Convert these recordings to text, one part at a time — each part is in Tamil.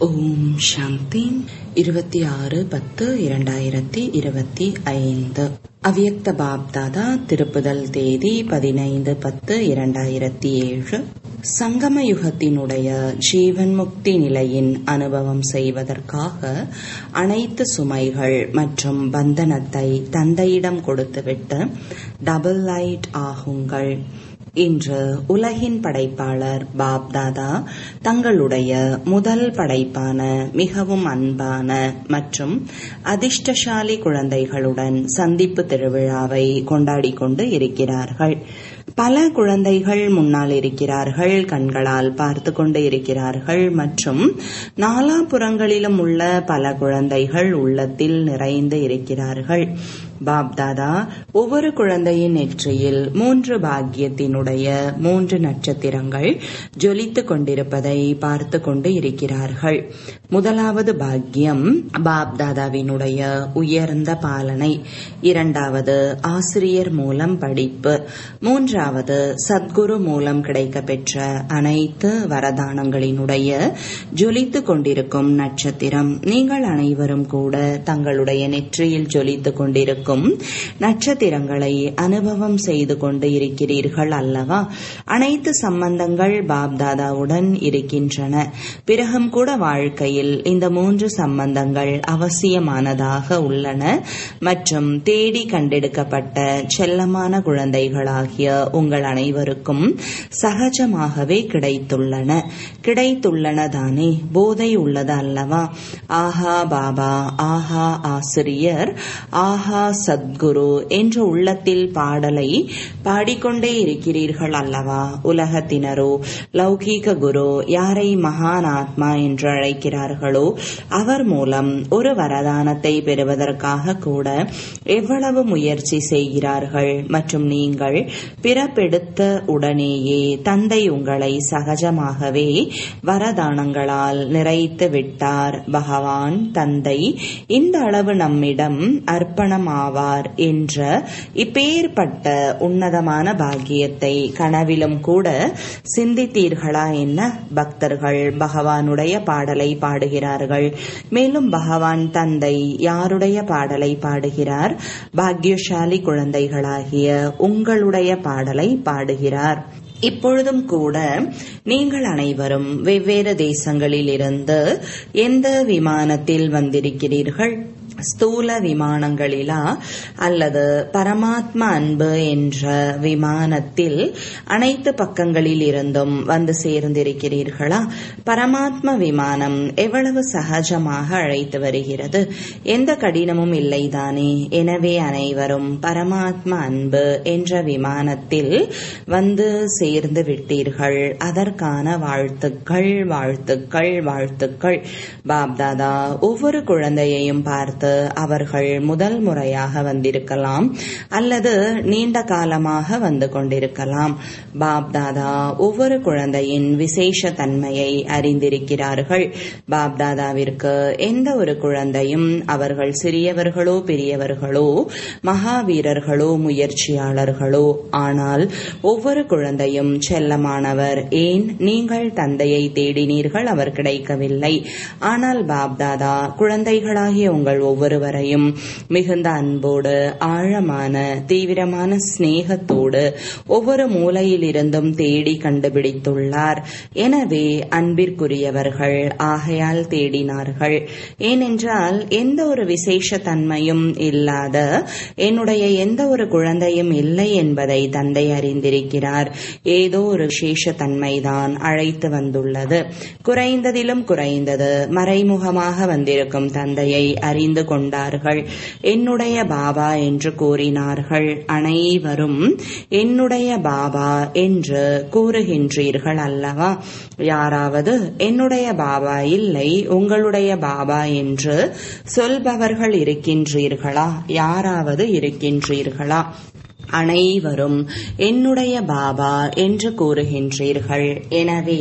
ஓம் சாந்தி இருபத்தி ஆறு பத்து இரண்டாயிரத்தி இருபத்தி ஐந்து அவ்யக்த பாப்தாதா திருப்புதல் தேதி பதினைந்து பத்து இரண்டாயிரத்தி ஏழு சங்கம யுகத்தினுடைய ஜீவன் முக்தி நிலையின் அனுபவம் செய்வதற்காக அனைத்து சுமைகள் மற்றும் பந்தனத்தை தந்தையிடம் கொடுத்துவிட்டு டபுள் லைட் ஆகுங்கள் இன்று உலகின் படைப்பாளர் பாப்தாதா தங்களுடைய முதல் படைப்பான மிகவும் அன்பான மற்றும் அதிர்ஷ்டசாலி குழந்தைகளுடன் சந்திப்பு திருவிழாவை கொண்டாடிக் கொண்டு இருக்கிறார்கள் பல குழந்தைகள் முன்னால் இருக்கிறார்கள் கண்களால் பார்த்து கொண்டு இருக்கிறார்கள் மற்றும் நாலாபுறங்களிலும் உள்ள பல குழந்தைகள் உள்ளத்தில் நிறைந்து இருக்கிறார்கள் பாப்தாதா ஒவ்வொரு குழந்தையின் நெற்றியில் மூன்று பாக்கியத்தினுடைய மூன்று நட்சத்திரங்கள் ஜொலித்துக் கொண்டிருப்பதை பார்த்து கொண்டு இருக்கிறார்கள் முதலாவது பாக்கியம் பாப்தாதாவினுடைய உயர்ந்த பாலனை இரண்டாவது ஆசிரியர் மூலம் படிப்பு மூன்றாவது சத்குரு மூலம் கிடைக்க பெற்ற அனைத்து வரதானங்களினுடைய ஜொலித்துக் கொண்டிருக்கும் நட்சத்திரம் நீங்கள் அனைவரும் கூட தங்களுடைய நெற்றியில் ஜொலித்துக் கொண்டிருக்கும் நட்சத்திரங்களை அனுபவம் செய்து கொண்டு இருக்கிறீர்கள் அல்லவா அனைத்து சம்பந்தங்கள் பாப்தாதாவுடன் இருக்கின்றன பிறகும் கூட வாழ்க்கையில் இந்த மூன்று சம்பந்தங்கள் அவசியமானதாக உள்ளன மற்றும் தேடி கண்டெடுக்கப்பட்ட செல்லமான குழந்தைகளாகிய உங்கள் அனைவருக்கும் சகஜமாகவே கிடைத்துள்ளன கிடைத்துள்ளன தானே போதை உள்ளது அல்லவா ஆஹா பாபா ஆஹா ஆசிரியர் ஆஹா சத்குரு என்ற உள்ளத்தில் பாடலை பாடிக்கொண்டே இருக்கிறீர்கள் அல்லவா உலகத்தினரோ லௌகீக குரு யாரை மகான் ஆத்மா என்று அழைக்கிறார்களோ அவர் மூலம் ஒரு வரதானத்தை பெறுவதற்காக கூட எவ்வளவு முயற்சி செய்கிறார்கள் மற்றும் நீங்கள் பிறப்பெடுத்த உடனேயே தந்தை உங்களை சகஜமாகவே வரதானங்களால் நிறைத்து விட்டார் பகவான் தந்தை இந்த அளவு நம்மிடம் அர்ப்பணமாவார் என்ற இப்பேற்பட்ட உன்னதமான பாக்கியத்தை கனவிலும் கூட சிந்தித்தீர்களா என்ன பக்தர்கள் பகவானுடைய பாடலை பாடுகிறார்கள் மேலும் பகவான் தந்தை யாருடைய பாடலை பாடுகிறார் பாக்யசாலி குழந்தைகளாகிய உங்களுடைய பாடலை பாடுகிறார் இப்பொழுதும் கூட நீங்கள் அனைவரும் வெவ்வேறு தேசங்களில் இருந்து எந்த விமானத்தில் வந்திருக்கிறீர்கள் ஸ்தூல விமானங்களிலா அல்லது பரமாத்மா அன்பு என்ற விமானத்தில் அனைத்து பக்கங்களில் இருந்தும் வந்து சேர்ந்திருக்கிறீர்களா பரமாத்மா விமானம் எவ்வளவு சகஜமாக அழைத்து வருகிறது எந்த கடினமும் இல்லைதானே எனவே அனைவரும் பரமாத்மா அன்பு என்ற விமானத்தில் வந்து சேர்ந்து விட்டீர்கள் அதற்கான வாழ்த்துக்கள் வாழ்த்துக்கள் வாழ்த்துக்கள் பாப்தாதா ஒவ்வொரு குழந்தையையும் பார்த்து அவர்கள் முதல் முறையாக வந்திருக்கலாம் அல்லது நீண்ட காலமாக வந்து கொண்டிருக்கலாம் பாப்தாதா ஒவ்வொரு குழந்தையின் விசேஷ தன்மையை அறிந்திருக்கிறார்கள் பாப்தாதாவிற்கு எந்த ஒரு குழந்தையும் அவர்கள் சிறியவர்களோ பெரியவர்களோ மகாவீரர்களோ முயற்சியாளர்களோ ஆனால் ஒவ்வொரு குழந்தையும் செல்லமானவர் ஏன் நீங்கள் தந்தையை தேடினீர்கள் அவர் கிடைக்கவில்லை ஆனால் பாப்தாதா குழந்தைகளாகிய உங்கள் ஒவ்வொருவரையும் மிகுந்த அன்போடு ஆழமான தீவிரமான சிநேகத்தோடு ஒவ்வொரு மூலையில் இருந்தும் தேடி கண்டுபிடித்துள்ளார் எனவே அன்பிற்குரியவர்கள் ஆகையால் தேடினார்கள் ஏனென்றால் எந்த ஒரு விசேஷ தன்மையும் இல்லாத என்னுடைய எந்த ஒரு குழந்தையும் இல்லை என்பதை தந்தை அறிந்திருக்கிறார் ஏதோ ஒரு விசேஷ தன்மைதான் அழைத்து வந்துள்ளது குறைந்ததிலும் குறைந்தது மறைமுகமாக வந்திருக்கும் தந்தையை அறிந்து கொண்டார்கள் என்னுடைய பாபா என்று கூறினார்கள் அனைவரும் என்னுடைய பாபா என்று கூறுகின்றீர்கள் அல்லவா யாராவது என்னுடைய பாபா இல்லை உங்களுடைய பாபா என்று சொல்பவர்கள் இருக்கின்றீர்களா யாராவது இருக்கின்றீர்களா அனைவரும் என்னுடைய பாபா என்று கூறுகின்றீர்கள் எனவே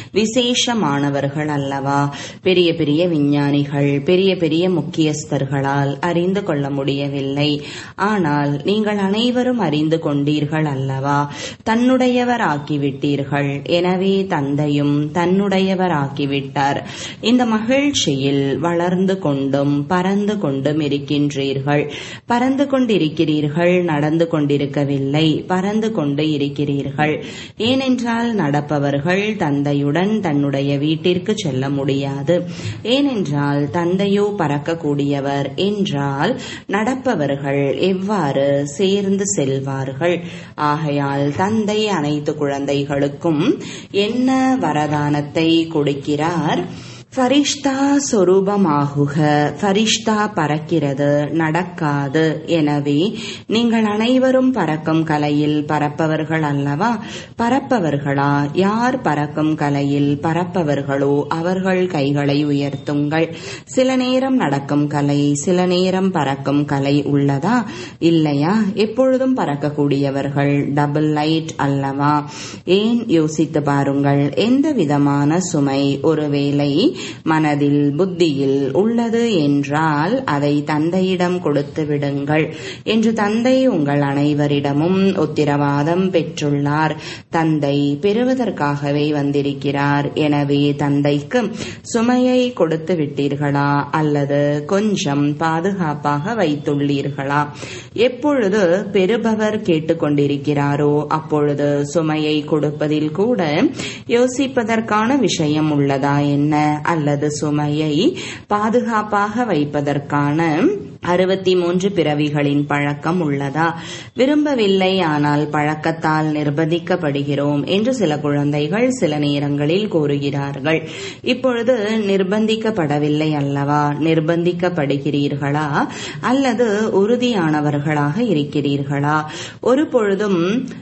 விசேஷமானவர்கள் அல்லவா பெரிய பெரிய விஞ்ஞானிகள் பெரிய பெரிய முக்கியஸ்தர்களால் அறிந்து கொள்ள முடியவில்லை ஆனால் நீங்கள் அனைவரும் அறிந்து கொண்டீர்கள் அல்லவா தன்னுடையவர் ஆக்கிவிட்டீர்கள் எனவே தந்தையும் தன்னுடையவர் ஆக்கிவிட்டார் இந்த மகிழ்ச்சியில் வளர்ந்து கொண்டும் பறந்து கொண்டும் இருக்கின்றீர்கள் பறந்து கொண்டிருக்கிறீர்கள் நடந்து கொண்டிருக்கவில்லை பறந்து கொண்டு இருக்கிறீர்கள் ஏனென்றால் நடப்பவர்கள் தந்தையுடன் தன்னுடைய வீட்டிற்கு செல்ல முடியாது ஏனென்றால் தந்தையோ பறக்கக்கூடியவர் என்றால் நடப்பவர்கள் எவ்வாறு சேர்ந்து செல்வார்கள் ஆகையால் தந்தை அனைத்து குழந்தைகளுக்கும் என்ன வரதானத்தை கொடுக்கிறார் ஃபரிஷ்தா சொரூபமாகுக ஃபரிஷ்தா பறக்கிறது நடக்காது எனவே நீங்கள் அனைவரும் பறக்கும் கலையில் பறப்பவர்கள் அல்லவா பறப்பவர்களா யார் பறக்கும் கலையில் பறப்பவர்களோ அவர்கள் கைகளை உயர்த்துங்கள் சில நேரம் நடக்கும் கலை சில நேரம் பறக்கும் கலை உள்ளதா இல்லையா எப்பொழுதும் பறக்கக்கூடியவர்கள் டபுள் லைட் அல்லவா ஏன் யோசித்து பாருங்கள் எந்த விதமான சுமை ஒருவேளை மனதில் புத்தியில் உள்ளது என்றால் அதை தந்தையிடம் கொடுத்து விடுங்கள் என்று தந்தை உங்கள் அனைவரிடமும் உத்திரவாதம் பெற்றுள்ளார் தந்தை பெறுவதற்காகவே வந்திருக்கிறார் எனவே தந்தைக்கு சுமையை கொடுத்து விட்டீர்களா அல்லது கொஞ்சம் பாதுகாப்பாக வைத்துள்ளீர்களா எப்பொழுது பெறுபவர் கேட்டுக்கொண்டிருக்கிறாரோ அப்பொழுது சுமையை கொடுப்பதில் கூட யோசிப்பதற்கான விஷயம் உள்ளதா என்ன அல்லது சுமையை பாதுகாப்பாக வைப்பதற்கான அறுபத்தி மூன்று பிறவிகளின் பழக்கம் உள்ளதா விரும்பவில்லை ஆனால் பழக்கத்தால் நிர்பந்திக்கப்படுகிறோம் என்று சில குழந்தைகள் சில நேரங்களில் கூறுகிறார்கள் இப்பொழுது நிர்பந்திக்கப்படவில்லை அல்லவா நிர்பந்திக்கப்படுகிறீர்களா அல்லது உறுதியானவர்களாக இருக்கிறீர்களா ஒரு பொழுதும்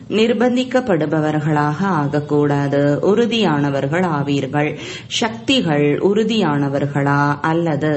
நிர்பந்திக்கப்படுபவர்களாக ஆகக்கூடாது உறுதியானவர்கள் ஆவீர்கள் சக்திகள் உறுதியானவர்களா அல்லது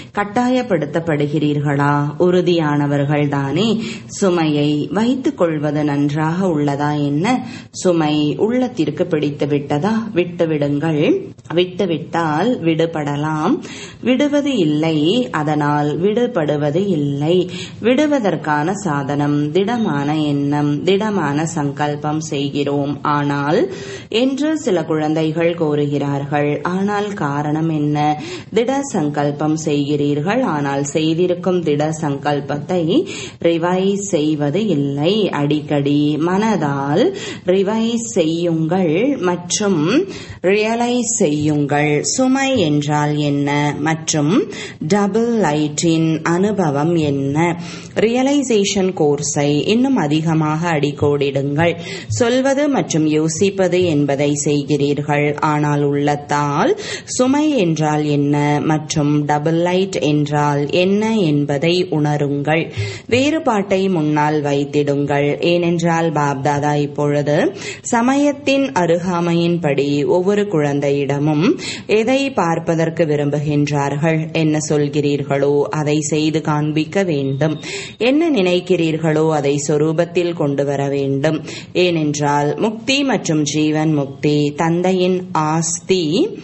கட்டாயப்படுத்தப்படுகிறீர்களா உறுதியானவர்கள் தானே சுமையை வைத்துக் கொள்வது நன்றாக உள்ளதா என்ன சுமை உள்ளத்திற்கு பிடித்து விட்டதா விட்டுவிடுங்கள் விட்டுவிட்டால் விடுபடலாம் விடுவது இல்லை அதனால் விடுபடுவது இல்லை விடுவதற்கான சாதனம் திடமான எண்ணம் திடமான சங்கல்பம் செய்கிறோம் ஆனால் என்று சில குழந்தைகள் கோருகிறார்கள் ஆனால் காரணம் என்ன திட சங்கல்பம் செய்கிறீர்கள் ஆனால் செய்திருக்கும் திட சங்கல்பத்தை ரிவைஸ் செய்வது இல்லை அடிக்கடி மனதால் ரிவைஸ் செய்யுங்கள் மற்றும் ரியலைஸ் செய்யுங்கள் சுமை என்றால் என்ன மற்றும் டபுள் லைட்டின் அனுபவம் என்ன ரியலைசேஷன் கோர்ஸை இன்னும் அதிகமாக அடிக்கோடிடுங்கள் சொல்வது மற்றும் யோசிப்பது என்பதை செய்கிறீர்கள் ஆனால் உள்ளத்தால் சுமை என்றால் என்ன மற்றும் டபுள் லைட் என்றால் என்ன என்பதை உணருங்கள் வேறுபாட்டை முன்னால் வைத்திடுங்கள் ஏனென்றால் பாப்தாதா இப்பொழுது சமயத்தின் அருகாமையின்படி ஒவ்வொரு குழந்தையிடமும் எதை பார்ப்பதற்கு விரும்புகின்றார்கள் என்ன சொல்கிறீர்களோ அதை செய்து காண்பிக்க வேண்டும் என்ன நினைக்கிறீர்களோ அதை சொரூபத்தில் கொண்டு வர வேண்டும் ஏனென்றால் முக்தி மற்றும் ஜீவன் முக்தி தந்தையின் ஆஸ்தி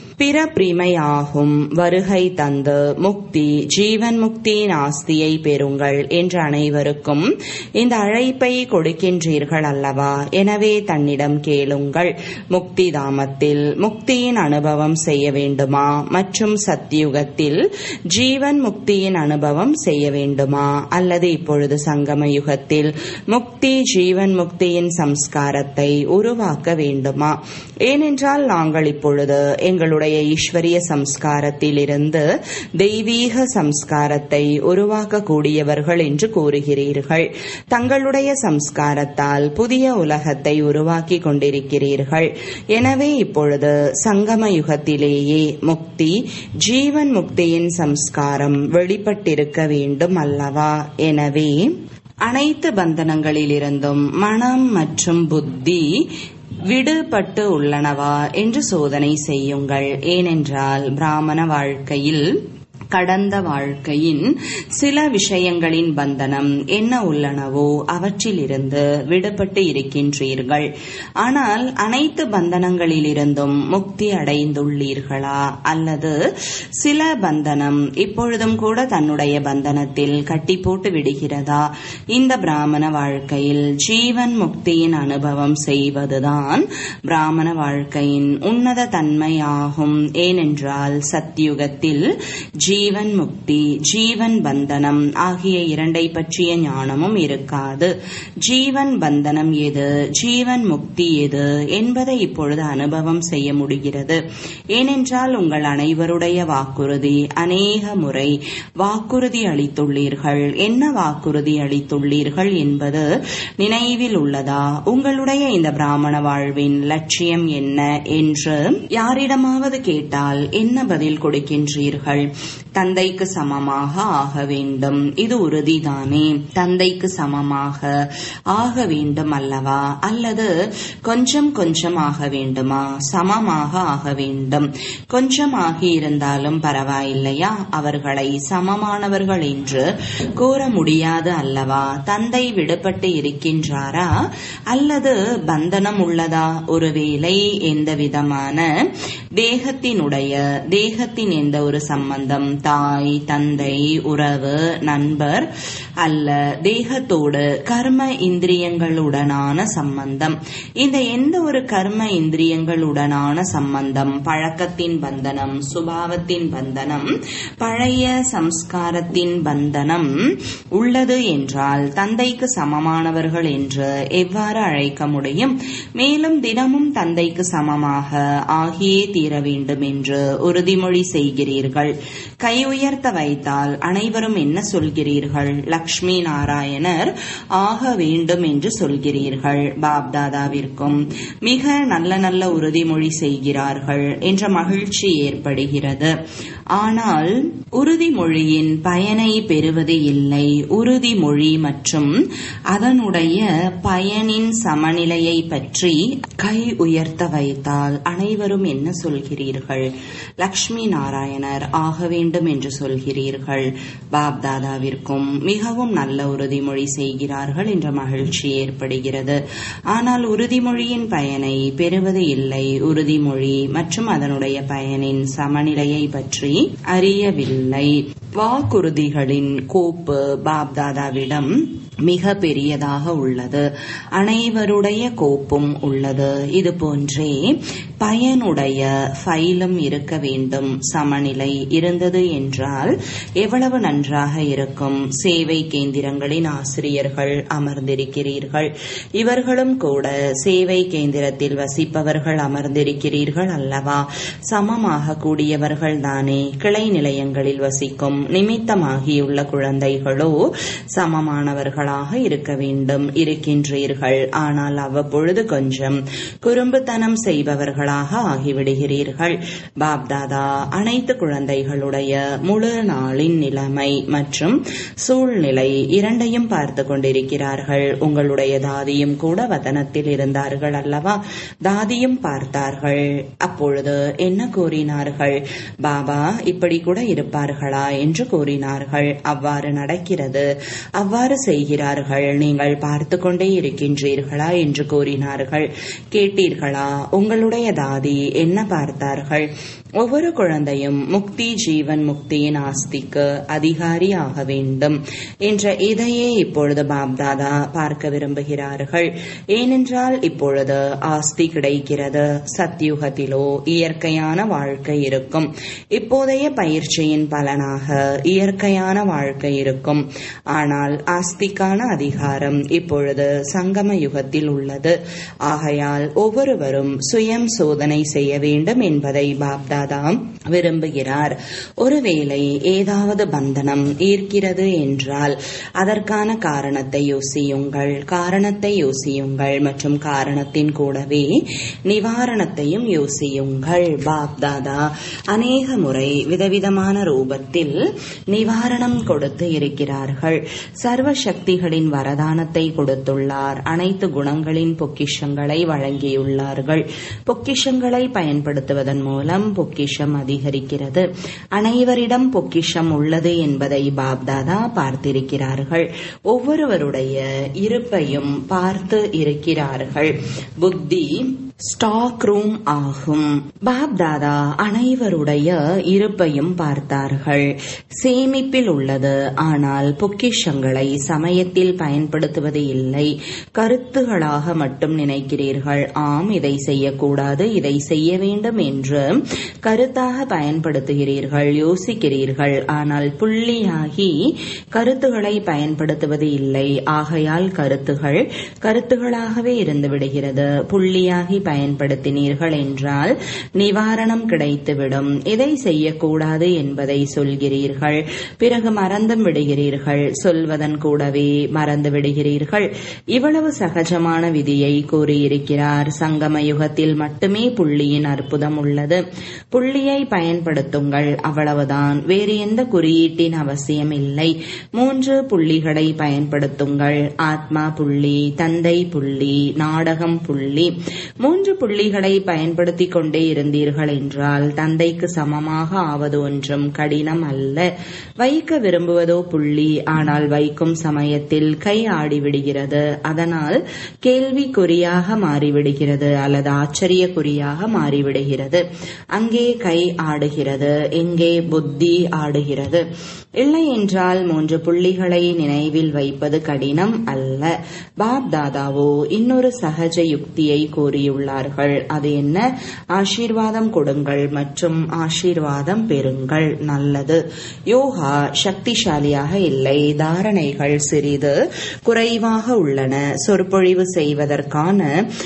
பிறப்பிரிமையாகும் வருகை தந்து முக்தி ஜீவன் முக்தியின் ஆஸ்தியை பெறுங்கள் என்று அனைவருக்கும் இந்த அழைப்பை கொடுக்கின்றீர்கள் அல்லவா எனவே தன்னிடம் கேளுங்கள் முக்தி தாமத்தில் முக்தியின் அனுபவம் செய்ய வேண்டுமா மற்றும் சத்தியுகத்தில் ஜீவன் முக்தியின் அனுபவம் செய்ய வேண்டுமா அல்லது இப்பொழுது சங்கம யுகத்தில் முக்தி ஜீவன் முக்தியின் சம்ஸ்காரத்தை உருவாக்க வேண்டுமா ஏனென்றால் நாங்கள் இப்பொழுது எங்களுடைய ஈஸ்வரிய சம்ஸ்காரத்தில் இருந்து தெய்வீக சம்ஸ்காரத்தை உருவாக்கக்கூடியவர்கள் என்று கூறுகிறீர்கள் தங்களுடைய சம்ஸ்காரத்தால் புதிய உலகத்தை உருவாக்கி கொண்டிருக்கிறீர்கள் எனவே இப்பொழுது சங்கம யுகத்திலேயே முக்தி ஜீவன் முக்தியின் சம்ஸ்காரம் வெளிப்பட்டிருக்க வேண்டும் அல்லவா எனவே அனைத்து பந்தனங்களிலிருந்தும் மனம் மற்றும் புத்தி விடுபட்டு உள்ளனவா என்று சோதனை செய்யுங்கள் ஏனென்றால் பிராமண வாழ்க்கையில் கடந்த வாழ்க்கையின் சில விஷயங்களின் பந்தனம் என்ன உள்ளனவோ அவற்றிலிருந்து விடுபட்டு இருக்கின்றீர்கள் ஆனால் அனைத்து பந்தனங்களிலிருந்தும் முக்தி அடைந்துள்ளீர்களா அல்லது சில பந்தனம் இப்பொழுதும் கூட தன்னுடைய பந்தனத்தில் கட்டி போட்டு விடுகிறதா இந்த பிராமண வாழ்க்கையில் ஜீவன் முக்தியின் அனுபவம் செய்வதுதான் பிராமண வாழ்க்கையின் உன்னத தன்மையாகும் ஏனென்றால் சத்தியுகத்தில் ஜீவன் முக்தி ஜீவன் பந்தனம் ஆகிய இரண்டை பற்றிய ஞானமும் இருக்காது ஜீவன் பந்தனம் எது ஜீவன் முக்தி எது என்பதை இப்பொழுது அனுபவம் செய்ய முடிகிறது ஏனென்றால் உங்கள் அனைவருடைய வாக்குறுதி அநேக முறை வாக்குறுதி அளித்துள்ளீர்கள் என்ன வாக்குறுதி அளித்துள்ளீர்கள் என்பது நினைவில் உள்ளதா உங்களுடைய இந்த பிராமண வாழ்வின் லட்சியம் என்ன என்று யாரிடமாவது கேட்டால் என்ன பதில் கொடுக்கின்றீர்கள் தந்தைக்கு சமமாக ஆக வேண்டும் இது உறுதிதானே தந்தைக்கு சமமாக ஆக வேண்டும் அல்லவா அல்லது கொஞ்சம் கொஞ்சம் ஆக வேண்டுமா சமமாக ஆக வேண்டும் கொஞ்சம் ஆகி இருந்தாலும் பரவாயில்லையா அவர்களை சமமானவர்கள் என்று கூற முடியாது அல்லவா தந்தை விடுபட்டு இருக்கின்றாரா அல்லது பந்தனம் உள்ளதா ஒருவேளை எந்த விதமான தேகத்தினுடைய தேகத்தின் எந்த ஒரு சம்பந்தம் தாய் தந்தை உறவு நண்பர் அல்ல தேகத்தோடு கர்ம இந்திரியங்களுடனான சம்பந்தம் இந்த எந்த ஒரு கர்ம இந்திரியங்களுடனான சம்பந்தம் பழக்கத்தின் பந்தனம் சுபாவத்தின் பந்தனம் பழைய சம்ஸ்காரத்தின் பந்தனம் உள்ளது என்றால் தந்தைக்கு சமமானவர்கள் என்று எவ்வாறு அழைக்க முடியும் மேலும் தினமும் தந்தைக்கு சமமாக ஆகியே தீர வேண்டும் என்று உறுதிமொழி செய்கிறீர்கள் கை உயர்த்த வைத்தால் அனைவரும் என்ன சொல்கிறீர்கள் லக்ஷ்மி நாராயணர் ஆக வேண்டும் என்று சொல்கிறீர்கள் பாப்தாதாவிற்கும் மிக நல்ல நல்ல உறுதிமொழி செய்கிறார்கள் என்ற மகிழ்ச்சி ஏற்படுகிறது ஆனால் உறுதிமொழியின் பயனை பெறுவது இல்லை உறுதிமொழி மற்றும் அதனுடைய பயனின் சமநிலையை பற்றி கை உயர்த்த வைத்தால் அனைவரும் என்ன சொல்கிறீர்கள் லக்ஷ்மி நாராயணர் ஆக வேண்டும் என்று சொல்கிறீர்கள் பாப்தாதாவிற்கும் மிகவும் நல்ல உறுதிமொழி செய்கிறார்கள் என்ற மகிழ்ச்சி ஏற்படுகிறது ஆனால் உறுதிமொழியின் பயனை பெறுவது இல்லை உறுதிமொழி மற்றும் அதனுடைய பயனின் சமநிலையை பற்றி அறியவில்லை வாக்குறுதிகளின் கோப்பு பாப்தாதாவிடம் மிக பெரியதாக உள்ளது அனைவருடைய கோப்பும் உள்ளது இது போன்றே பயனுடைய ஃபைலும் இருக்க வேண்டும் சமநிலை இருந்தது என்றால் எவ்வளவு நன்றாக இருக்கும் சேவை கேந்திரங்களின் ஆசிரியர்கள் அமர்ந்திருக்கிறீர்கள் இவர்களும் கூட சேவை கேந்திரத்தில் வசிப்பவர்கள் அமர்ந்திருக்கிறீர்கள் அல்லவா சமமாக கூடியவர்கள் தானே கிளை நிலையங்களில் வசிக்கும் நிமித்தமாகியுள்ள குழந்தைகளோ சமமானவர்களாக இருக்க வேண்டும் இருக்கின்றீர்கள் ஆனால் அவ்வப்பொழுது கொஞ்சம் குறும்புத்தனம் செய்பவர்களாக ஆகிவிடுகிறீர்கள் பாப்தாதா அனைத்து குழந்தைகளுடைய முழு நாளின் நிலைமை மற்றும் சூழ்நிலை இரண்டையும் பார்த்து கொண்டிருக்கிறார்கள் உங்களுடைய தாதியும் கூட வதனத்தில் இருந்தார்கள் அல்லவா தாதியும் பார்த்தார்கள் அப்பொழுது என்ன கூறினார்கள் பாபா இப்படி கூட இருப்பார்களா என்று கூறினார்கள் அவ்வாறு நடக்கிறது அவ்வாறு செய்கிறார்கள் நீங்கள் பார்த்து கொண்டே இருக்கின்றீர்களா என்று கூறினார்கள் கேட்டீர்களா உங்களுடைய தாதி என்ன பார்த்தார்கள் ஒவ்வொரு குழந்தையும் முக்தி ஜீவன் முக்தியின் ஆஸ்திக்கு அதிகாரி ஆக வேண்டும் என்ற இதையே இப்பொழுது பாப்தாதா பார்க்க விரும்புகிறார்கள் ஏனென்றால் இப்பொழுது ஆஸ்தி கிடைக்கிறது சத்யுகத்திலோ இயற்கையான வாழ்க்கை இருக்கும் இப்போதைய பயிற்சியின் பலனாக இயற்கையான வாழ்க்கை இருக்கும் ஆனால் ஆஸ்திக்கான அதிகாரம் இப்பொழுது சங்கம யுகத்தில் உள்ளது ஆகையால் ஒவ்வொருவரும் சுயம் சோதனை செய்ய வேண்டும் என்பதை பாப்தாதா விரும்புகிறார் ஒருவேளை ஏதாவது பந்தனம் ஈர்க்கிறது என்றால் அதற்கான காரணத்தை யோசியுங்கள் காரணத்தை யோசியுங்கள் மற்றும் காரணத்தின் கூடவே நிவாரணத்தையும் யோசியுங்கள் பாப்தாதா அநேக முறை விதவிதமான ரூபத்தில் நிவாரணம் கொடுத்து இருக்கிறார்கள் சர்வ சக்திகளின் வரதானத்தை கொடுத்துள்ளார் அனைத்து குணங்களின் பொக்கிஷங்களை வழங்கியுள்ளார்கள் பொக்கிஷங்களை பயன்படுத்துவதன் மூலம் பொக்கிஷ பொக்கிஷம் அதிகரிக்கிறது அனைவரிடம் பொக்கிஷம் உள்ளது என்பதை பாப்தாதா பார்த்திருக்கிறார்கள் ஒவ்வொருவருடைய இருப்பையும் பார்த்து இருக்கிறார்கள் புத்தி ஸ்டாக் ரூம் ஆகும் பாப்தாதா அனைவருடைய இருப்பையும் பார்த்தார்கள் சேமிப்பில் உள்ளது ஆனால் பொக்கிஷங்களை சமயத்தில் பயன்படுத்துவது இல்லை கருத்துகளாக மட்டும் நினைக்கிறீர்கள் ஆம் இதை செய்யக்கூடாது இதை செய்ய வேண்டும் என்று கருத்தாக பயன்படுத்துகிறீர்கள் யோசிக்கிறீர்கள் ஆனால் புள்ளியாகி கருத்துகளை பயன்படுத்துவது இல்லை ஆகையால் கருத்துகள் கருத்துகளாகவே இருந்து விடுகிறது புள்ளியாகி பயன்படுத்தினீர்கள் என்றால் நிவாரணம் கிடைத்துவிடும் எதை செய்யக்கூடாது என்பதை சொல்கிறீர்கள் பிறகு மறந்தும் விடுகிறீர்கள் சொல்வதன் கூடவே மறந்து விடுகிறீர்கள் இவ்வளவு சகஜமான விதியை கூறியிருக்கிறார் சங்கம யுகத்தில் மட்டுமே புள்ளியின் அற்புதம் உள்ளது புள்ளியை பயன்படுத்துங்கள் அவ்வளவுதான் வேறு எந்த குறியீட்டின் அவசியம் இல்லை மூன்று புள்ளிகளை பயன்படுத்துங்கள் ஆத்மா புள்ளி தந்தை புள்ளி நாடகம் புள்ளி மூன்று புள்ளிகளை பயன்படுத்திக் கொண்டே இருந்தீர்கள் என்றால் தந்தைக்கு சமமாக ஆவது ஒன்றும் கடினம் அல்ல வைக்க விரும்புவதோ புள்ளி ஆனால் வைக்கும் சமயத்தில் கை ஆடிவிடுகிறது அதனால் கேள்விக்குறியாக மாறிவிடுகிறது அல்லது ஆச்சரியக்குறியாக மாறிவிடுகிறது அங்கே கை ஆடுகிறது எங்கே புத்தி ஆடுகிறது இல்லை என்றால் மூன்று புள்ளிகளை நினைவில் வைப்பது கடினம் அல்ல பாப் தாதாவோ இன்னொரு சகஜ யுக்தியை கூறியுள்ளார்கள் அது என்ன ஆசீர்வாதம் கொடுங்கள் மற்றும் ஆசீர்வாதம் பெறுங்கள் நல்லது யோகா சக்திசாலியாக இல்லை தாரணைகள் சிறிது குறைவாக உள்ளன சொற்பொழிவு செய்வதற்கான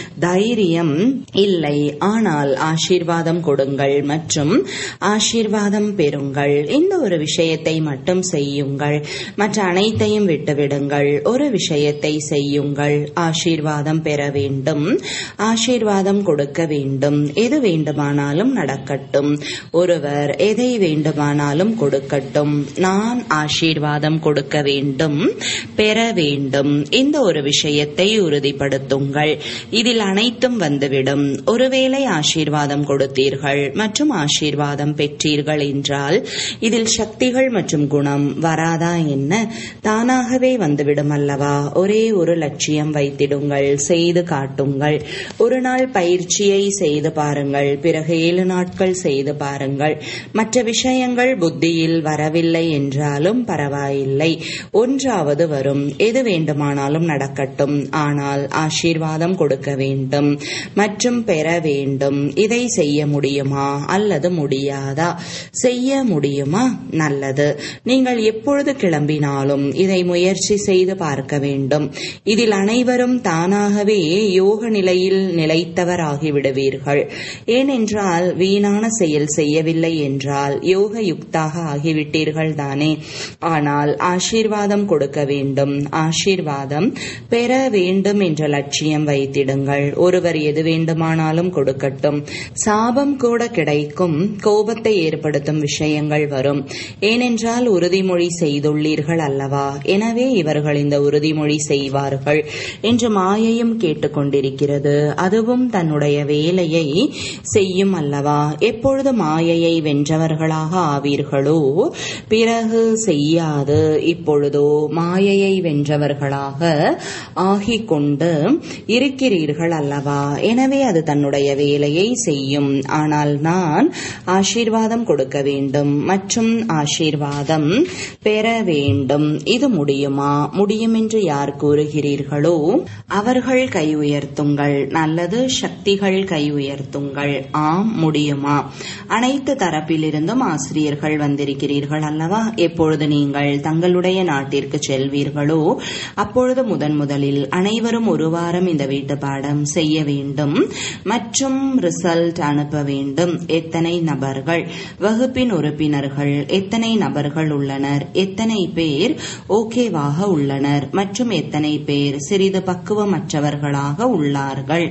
தைரியம் இல்லை ஆனால் ஆசீர்வாதம் கொடுங்கள் மற்றும் ஆசீர்வாதம் பெறுங்கள் இந்த ஒரு விஷயத்தை மட்டும் செய்யுங்கள் மற்ற அனைத்தையும் விட்டுவிடுங்கள் ஒரு விஷயத்தை செய்யுங்கள் ஆசீர்வாதம் பெற வேண்டும் ஆசீர்வாதம் கொடுக்க வேண்டும் எது வேண்டுமானாலும் நடக்கட்டும் ஒருவர் எதை வேண்டுமானாலும் கொடுக்கட்டும் நான் ஆசீர்வாதம் கொடுக்க வேண்டும் பெற வேண்டும் இந்த ஒரு விஷயத்தை உறுதிப்படுத்துங்கள் இதில் அனைத்தும் வந்துவிடும் ஒருவேளை ஆசீர்வாதம் கொடுத்தீர்கள் மற்றும் ஆசீர்வாதம் பெற்றீர்கள் என்றால் இதில் சக்திகள் மற்றும் குணம் வராதா என்ன தானாகவே வந்துவிடும் அல்லவா ஒரே ஒரு லட்சியம் வைத்திடுங்கள் செய்து காட்டுங்கள் ஒரு நாள் பயிற்சியை செய்து பாருங்கள் பிறகு ஏழு நாட்கள் செய்து பாருங்கள் மற்ற விஷயங்கள் புத்தியில் வரவில்லை என்றாலும் பரவாயில்லை ஒன்றாவது வரும் எது வேண்டுமானாலும் நடக்கட்டும் ஆனால் ஆசீர்வாதம் கொடுக்க வேண்டும் மற்றும் பெற வேண்டும் இதை செய்ய முடியுமா அல்லது முடியாதா செய்ய முடியுமா நல்லது நீங்கள் எப்பொழுது கிளம்பினாலும் இதை முயற்சி செய்து பார்க்க வேண்டும் இதில் அனைவரும் தானாகவே யோக நிலையில் நிலைத்தவராகி விடுவீர்கள் ஏனென்றால் வீணான செயல் செய்யவில்லை என்றால் யோக யுக்தாக ஆகிவிட்டீர்கள் தானே ஆனால் ஆசீர்வாதம் கொடுக்க வேண்டும் ஆசீர்வாதம் பெற வேண்டும் என்ற லட்சியம் வைத்திடுங்கள் ஒருவர் எது வேண்டுமானாலும் கொடுக்கட்டும் சாபம் கூட கிடைக்கும் கோபத்தை ஏற்படுத்தும் விஷயங்கள் வரும் ஏனென்றால் உறுதிமொழி செய்துள்ளீர்கள் அல்லவா எனவே இவர்கள் இந்த உறுதிமொழி செய்வார்கள் என்று மாயையும் கேட்டுக்கொண்டிருக்கிறது அதுவும் தன்னுடைய வேலையை செய்யும் அல்லவா எப்பொழுது மாயையை வென்றவர்களாக ஆவீர்களோ பிறகு செய்யாது இப்பொழுதோ மாயையை வென்றவர்களாக ஆகிக் கொண்டு இருக்கிறீர்கள் அல்லவா எனவே அது தன்னுடைய வேலையை செய்யும் ஆனால் நான் ஆசீர்வாதம் கொடுக்க வேண்டும் மற்றும் ஆசீர்வாதம் பெற வேண்டும் இது முடியுமா முடியும் என்று யார் கூறுகிறீர்களோ அவர்கள் கை உயர்த்துங்கள் நல்லது சக்திகள் கை உயர்த்துங்கள் ஆம் முடியுமா அனைத்து தரப்பிலிருந்தும் ஆசிரியர்கள் வந்திருக்கிறீர்கள் அல்லவா எப்பொழுது நீங்கள் தங்களுடைய நாட்டிற்கு செல்வீர்களோ அப்பொழுது முதன் முதலில் அனைவரும் ஒரு வாரம் இந்த வீட்டு பாடம் செய்ய வேண்டும் மற்றும் ரிசல்ட் அனுப்ப வேண்டும் எத்தனை நபர்கள் வகுப்பின் உறுப்பினர்கள் எத்தனை நபர்கள் உள்ளனர் எத்தனை பேர் ஓகேவாக உள்ளனர் மற்றும் எத்தனை பேர் சிறிது பக்குவமற்றவர்களாக உள்ளார்கள்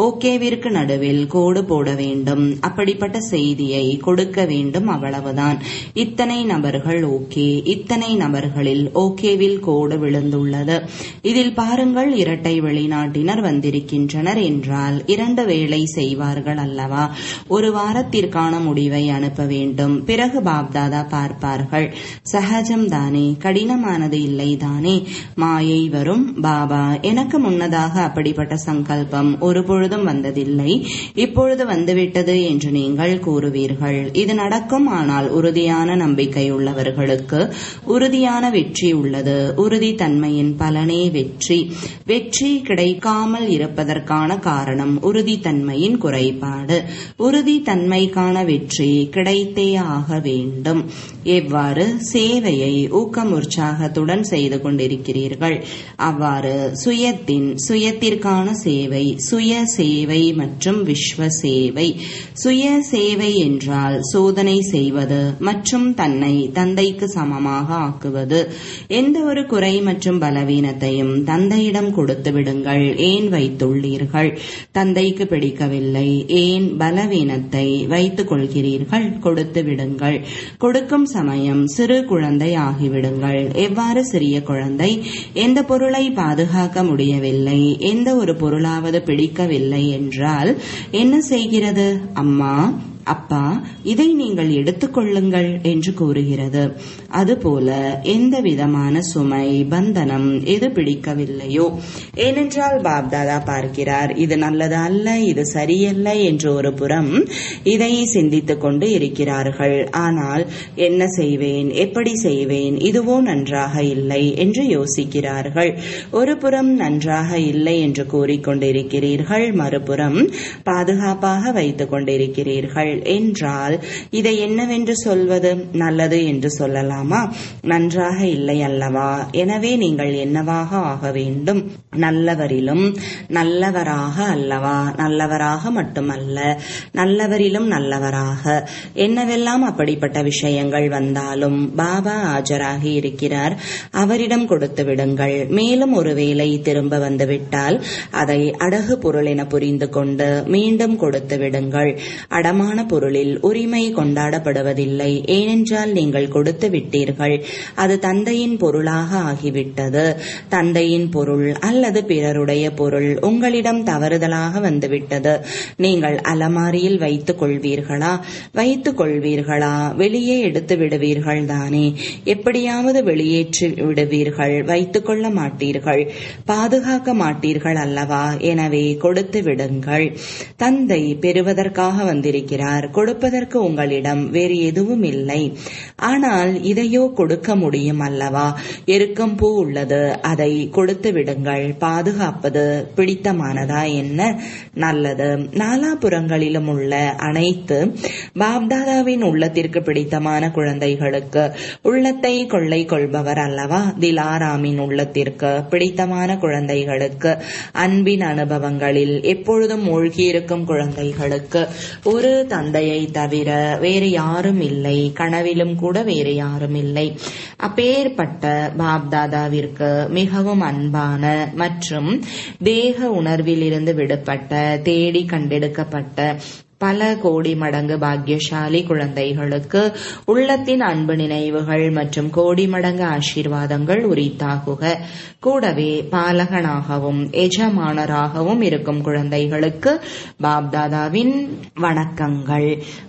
ஓகேவிற்கு நடுவில் கோடு போட வேண்டும் அப்படிப்பட்ட செய்தியை கொடுக்க வேண்டும் அவ்வளவுதான் இத்தனை நபர்கள் ஓகே இத்தனை நபர்களில் ஓகேவில் கோடு விழுந்துள்ளது இதில் பாருங்கள் இரட்டை வெளிநாட்டினர் வந்திருக்கின்றனர் என்றால் இரண்டு வேளை செய்வார்கள் அல்லவா ஒரு வாரத்திற்கான முடிவை அனுப்ப வேண்டும் பிறகு பாப்தாதா பார்ப்பார்கள் சகஜம் தானே கடினமானது இல்லை தானே மாயை வரும் பாபா எனக்கு முன்னதாக அப்படிப்பட்ட சங்கல்பம் ஒரு பொழுதும் வந்ததில்லை இப்பொழுது வந்துவிட்டது என்று நீங்கள் கூறுவீர்கள் இது நடக்கும் ஆனால் உறுதியான நம்பிக்கை உள்ளவர்களுக்கு உறுதியான வெற்றி உள்ளது உறுதி தன்மையின் பலனே வெற்றி வெற்றி கிடைக்காமல் இருப்பதற்கான காரணம் உறுதி தன்மையின் குறைபாடு உறுதி தன்மைக்கான வெற்றி கிடைத்தே ஆக வேண்டும் எவ்வாறு சேவையை ஊக்கம் உற்சாகத்துடன் செய்து கொண்டிருக்கிறீர்கள் அவ்வாறு சுயத்தின் சுயத்திற்கான சேவை சுய சேவை மற்றும் விஸ்வ சேவை சுய சேவை என்றால் சோதனை செய்வது மற்றும் தன்னை தந்தைக்கு சமமாக ஆக்குவது எந்த ஒரு குறை மற்றும் பலவீனத்தையும் தந்தையிடம் கொடுத்து விடுங்கள் ஏன் வைத்துள்ளீர்கள் தந்தைக்கு பிடிக்கவில்லை ஏன் பலவீனத்தை வைத்துக் கொள்கிறீர்கள் கொடுத்து விடுங்கள் கொடுக்கும் சமயம் சிறு குழந்தை ஆகிவிடுங்கள் எவ்வாறு சிறிய குழந்தை எந்த பொருளை பாதுகாக்க முடியவில்லை எந்த ஒரு பொருளாவது பிடிக்கவில்லை என்றால் என்ன செய்கிறது அம்மா அப்பா இதை நீங்கள் எடுத்துக்கொள்ளுங்கள் என்று கூறுகிறது அதுபோல எந்த விதமான சுமை பந்தனம் எது பிடிக்கவில்லையோ ஏனென்றால் பாப்தாதா பார்க்கிறார் இது நல்லது அல்ல இது சரியல்ல என்று ஒரு புறம் இதை சிந்தித்துக் கொண்டு இருக்கிறார்கள் ஆனால் என்ன செய்வேன் எப்படி செய்வேன் இதுவோ நன்றாக இல்லை என்று யோசிக்கிறார்கள் ஒரு புறம் நன்றாக இல்லை என்று கூறிக்கொண்டிருக்கிறீர்கள் மறுபுறம் பாதுகாப்பாக வைத்துக் கொண்டிருக்கிறீர்கள் என்றால் இதை என்னவென்று சொல்வது நல்லது என்று சொல்லலாமா நன்றாக இல்லை அல்லவா எனவே நீங்கள் என்னவாக ஆக வேண்டும் நல்லவரிலும் நல்லவராக அல்லவா நல்லவராக மட்டுமல்ல நல்லவரிலும் நல்லவராக என்னவெல்லாம் அப்படிப்பட்ட விஷயங்கள் வந்தாலும் பாபா ஆஜராகி இருக்கிறார் அவரிடம் கொடுத்து விடுங்கள் மேலும் ஒருவேளை திரும்ப வந்துவிட்டால் அதை அடகு பொருள் என புரிந்து கொண்டு மீண்டும் கொடுத்து விடுங்கள் அடமான பொருளில் உரிமை கொண்டாடப்படுவதில்லை ஏனென்றால் நீங்கள் கொடுத்து விட்டீர்கள் அது தந்தையின் பொருளாக ஆகிவிட்டது தந்தையின் பொருள் அல்லது பிறருடைய பொருள் உங்களிடம் தவறுதலாக வந்துவிட்டது நீங்கள் அலமாரியில் வைத்துக் கொள்வீர்களா வைத்துக் கொள்வீர்களா வெளியே எடுத்து விடுவீர்கள் தானே எப்படியாவது வெளியேற்றி விடுவீர்கள் வைத்துக் கொள்ள மாட்டீர்கள் பாதுகாக்க மாட்டீர்கள் அல்லவா எனவே கொடுத்து விடுங்கள் தந்தை பெறுவதற்காக வந்திருக்கிறார் கொடுப்பதற்கு உங்களிடம் வேறு எதுவும் இல்லை ஆனால் இதையோ கொடுக்க முடியும் அல்லவா எருக்கம் பூ உள்ளது அதை கொடுத்து விடுங்கள் பாதுகாப்பது பிடித்தமானதா என்ன நல்லது நாலாபுறங்களிலும் உள்ள அனைத்து பாப்தாதாவின் உள்ளத்திற்கு பிடித்தமான குழந்தைகளுக்கு உள்ளத்தை கொள்ளை கொள்பவர் அல்லவா திலாராமின் உள்ளத்திற்கு பிடித்தமான குழந்தைகளுக்கு அன்பின் அனுபவங்களில் எப்பொழுதும் மூழ்கியிருக்கும் குழந்தைகளுக்கு ஒரு தந்தையை தவிர வேறு யாரும் இல்லை கனவிலும் கூட வேறு யாரும் இல்லை அப்பேற்பட்ட பாப்தாதாவிற்கு மிகவும் அன்பான மற்றும் தேக உணர்விலிருந்து விடுபட்ட தேடி கண்டெடுக்கப்பட்ட பல கோடி மடங்கு பாக்கியசாலி குழந்தைகளுக்கு உள்ளத்தின் அன்பு நினைவுகள் மற்றும் கோடி மடங்கு ஆசீர்வாதங்கள் உரித்தாகுக கூடவே பாலகனாகவும் எஜமானராகவும் இருக்கும் குழந்தைகளுக்கு பாப்தாதாவின் வணக்கங்கள்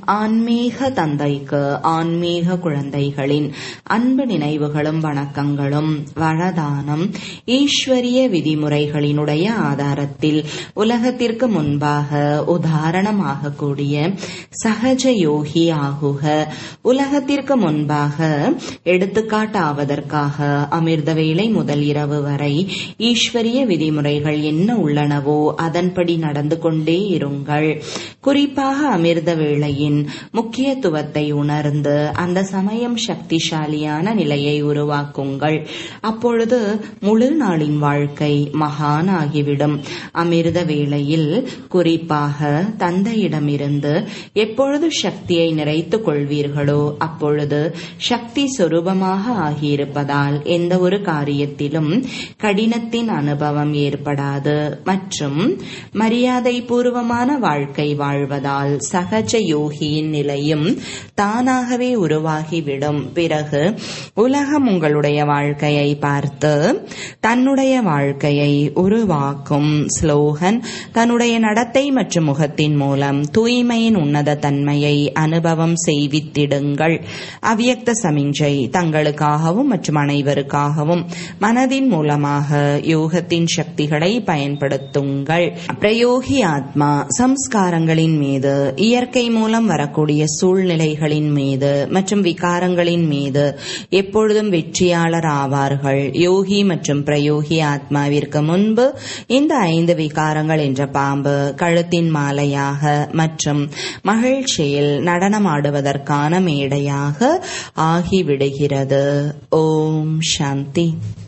ஆன்மீக தந்தைக்கு ஆன்மீக குழந்தைகளின் அன்பு நினைவுகளும் வணக்கங்களும் வளதானம் ஈஸ்வரிய விதிமுறைகளினுடைய ஆதாரத்தில் உலகத்திற்கு முன்பாக உதாரணமாக கூடிய சகஜ யோகி ஆகுக உலகத்திற்கு முன்பாக எடுத்துக்காட்டாவதற்காக அமிர்த வேளை முதல் இரவு வரை ஈஸ்வரிய விதிமுறைகள் என்ன உள்ளனவோ அதன்படி நடந்து கொண்டே இருங்கள் குறிப்பாக அமிர்த வேளையின் முக்கியத்துவத்தை உணர்ந்து அந்த சமயம் சக்திசாலியான நிலையை உருவாக்குங்கள் அப்பொழுது முழு நாளின் வாழ்க்கை மகான் ஆகிவிடும் அமிர்த வேளையில் குறிப்பாக தந்தையிடம் என்னிடமிருந்து எப்பொழுது சக்தியை நிறைத்துக் கொள்வீர்களோ அப்பொழுது சக்தி சொரூபமாக ஆகியிருப்பதால் எந்த ஒரு காரியத்திலும் கடினத்தின் அனுபவம் ஏற்படாது மற்றும் மரியாதை பூர்வமான வாழ்க்கை வாழ்வதால் சகஜ யோகியின் நிலையும் தானாகவே உருவாகிவிடும் பிறகு உலகம் உங்களுடைய வாழ்க்கையை பார்த்து தன்னுடைய வாழ்க்கையை உருவாக்கும் ஸ்லோகன் தன்னுடைய நடத்தை மற்றும் முகத்தின் மூலம் தூய்மையின் உன்னத தன்மையை அனுபவம் செய்வித்திடுங்கள் அவ்யக்த சமிஞ்சை தங்களுக்காகவும் மற்றும் அனைவருக்காகவும் மனதின் மூலமாக யோகத்தின் சக்திகளை பயன்படுத்துங்கள் பிரயோகி ஆத்மா சம்ஸ்காரங்களின் மீது இயற்கை மூலம் வரக்கூடிய சூழ்நிலைகளின் மீது மற்றும் விகாரங்களின் மீது எப்பொழுதும் வெற்றியாளர் ஆவார்கள் யோகி மற்றும் பிரயோகி ஆத்மாவிற்கு முன்பு இந்த ஐந்து விகாரங்கள் என்ற பாம்பு கழுத்தின் மாலையாக மற்றும் மகிழ்ச்சியில் நடனமாடுவதற்கான மேடையாக ஆகிவிடுகிறது ஓம் சாந்தி